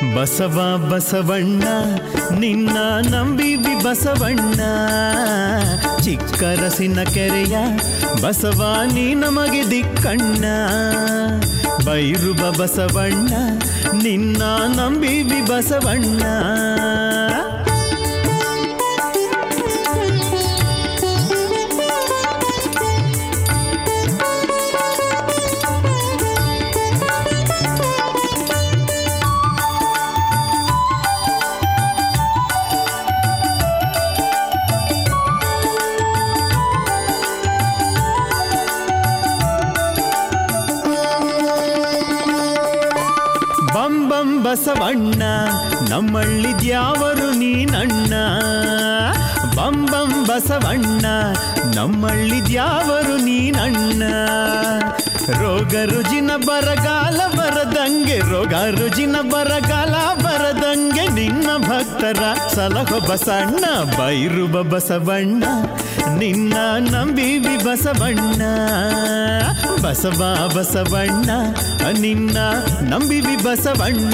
ಬಸವ ಬಸವಣ್ಣ ನಿನ್ನ ನಂಬಿವಿ ಬಸವಣ್ಣ ಚಿಕ್ಕರಸಿನ ಕೆರೆಯ ಬಸವ ನೀ ನಮಗೆ ದಿಕ್ಕಣ್ಣ ಬೈರುಬ ಬಸವಣ್ಣ ನಿನ್ನ ನಂಬಿವಿ ಬಸವಣ್ಣ ಬಂ ಬಂ ಬಸವಣ್ಣ ನಮ್ಮಳ್ಳಿದ್ಯಾವರು ನೀನಣ್ಣ ಬಂ ಬಂ ಬಸವಣ್ಣ ನಮ್ಮಳ್ಳಿದ್ಯಾವರು ನೀನಣ್ಣ ರೋಗ ರುಜಿನ ಬರಗಾಲ ಬರದಂಗೆ ರೋಗ ರುಜಿನ ಬರಗಾಲ ಬರದಂಗೆ ನಿನ್ನ ಭಕ್ತರ ಸಲಹೋ ಬಸಣ್ಣ ಬೈರುಬ ಬಸವಣ್ಣ ನಿನ್ನ ನಂಬಿವಿ ಬಸವಣ್ಣ ಬಸವ ಬಸವಣ್ಣ ನಿನ್ನ ನಂಬಿವಿ ಬಸವಣ್ಣ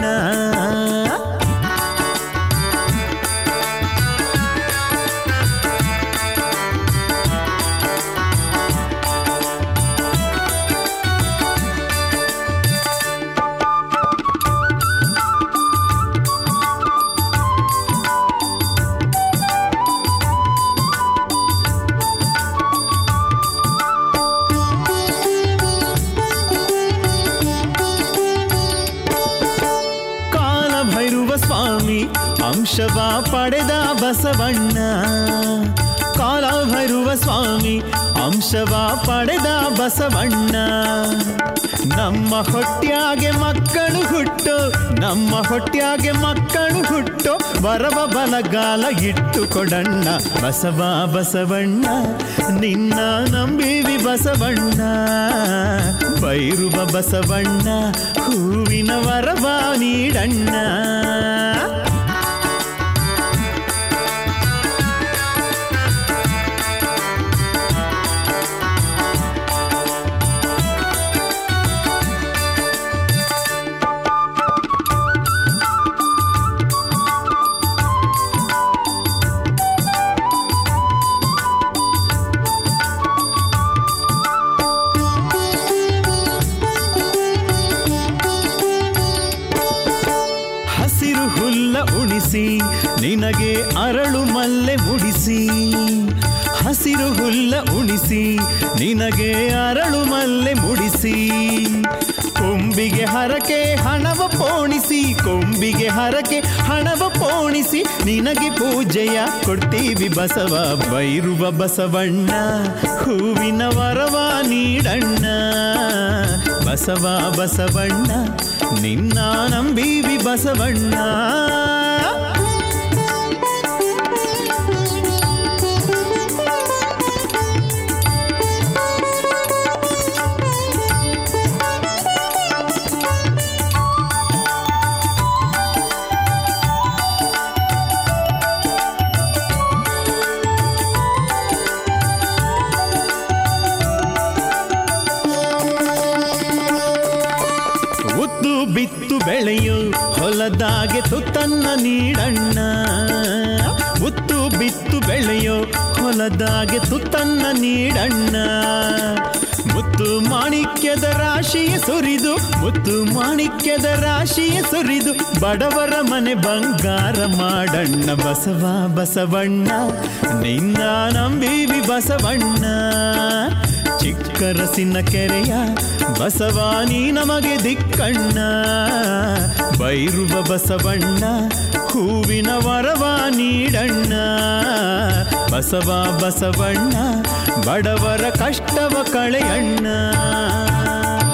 ಕಾಲಭೈರುವ ಸ್ವಾಮಿ ಅಂಶವ ಪಡೆದ ಬಸವಣ್ಣ ಕಾಲಭೈರುವ ಸ್ವಾಮಿ ಅಂಶವ ಪಡೆದ ಬಸವಣ್ಣ ನಮ್ಮ ಹೊಟ್ಯಾಗೆ ಮಕ್ಕಳು ಹುಟ್ಟು ನಮ್ಮ ಹೊಟ್ಯಾಗೆ ಮಕ್ಕಳು ಹುಟ್ಟು ಬರವ ಬಲಗಾಲ ಇಟ್ಟು ಕೊಡಣ್ಣ ಬಸವ ಬಸವಣ್ಣ ನಿನ್ನ ನಂಬಿವಿ ಬಸವಣ್ಣ ಬೈರುವ ಬಸವಣ್ಣ ಹೂವಿನ ವರವ ನೀಡಣ್ಣ ಹಸಿರು ಹುಲ್ಲ ಉಣಿಸಿ ನಿನಗೆ ಅರಳು ಮಲ್ಲೆ ಮುಡಿಸಿ ಹಸಿರು ಹುಲ್ಲ ಉಣಿಸಿ ನಿನಗೆ ಅರಳು ಮಲ್ಲೆ ಮುಡಿಸಿ ಕೊಂಬಿಗೆ ಹರಕೆ ಹಣವ ಪೋಣಿಸಿ ಕೊಂಬಿಗೆ ಹರಕೆ ಹಣವ ಪೋಣಿಸಿ ನಿನಗೆ ಪೂಜೆಯ ಕೊಡ್ತೀವಿ ಬಸವ ಬೈರುವ ಬಸವಣ್ಣ ಹೂವಿನ ವರವ ನೀಡಣ್ಣ ಬಸವ ಬಸವಣ್ಣ ನಿನ್ನ ನಂಬಿವಿ ಬಸವಣ್ಣ ಉದ್ದು ಬಿತ್ತು ಬೆಳೆಯು ಹೊಲದಾಗೆ ತುತ್ತನ್ನ ನೀಡಣ್ಣ ಉತ್ತು ಬಿತ್ತು ಬೆಳೆಯೋ ಹೊಲದಾಗೆ ತುತ್ತನ್ನ ನೀಡಣ್ಣ ಮುತ್ತು ಮಾಣಿಕ್ಯದ ರಾಶಿಯ ಸುರಿದು ಮುತ್ತು ಮಾಣಿಕ್ಯದ ರಾಶಿಯ ಸುರಿದು ಬಡವರ ಮನೆ ಬಂಗಾರ ಮಾಡಣ್ಣ ಬಸವ ಬಸವಣ್ಣ ನಿನ್ನ ನಂಬಿವಿ ಬಸವಣ್ಣ ಚಿಕ್ಕರಸಿನ ಕೆರೆಯ ಬಸವಾನಿ ನಮಗೆ ದಿಕ್ಕಣ್ಣ ಬೈರುವ ಬಸವಣ್ಣ ಹೂವಿನ ವರವ ನೀಡಣ್ಣ ಬಸವ ಬಸವಣ್ಣ ಬಡವರ ಕಷ್ಟವ ಕಳೆಯಣ್ಣ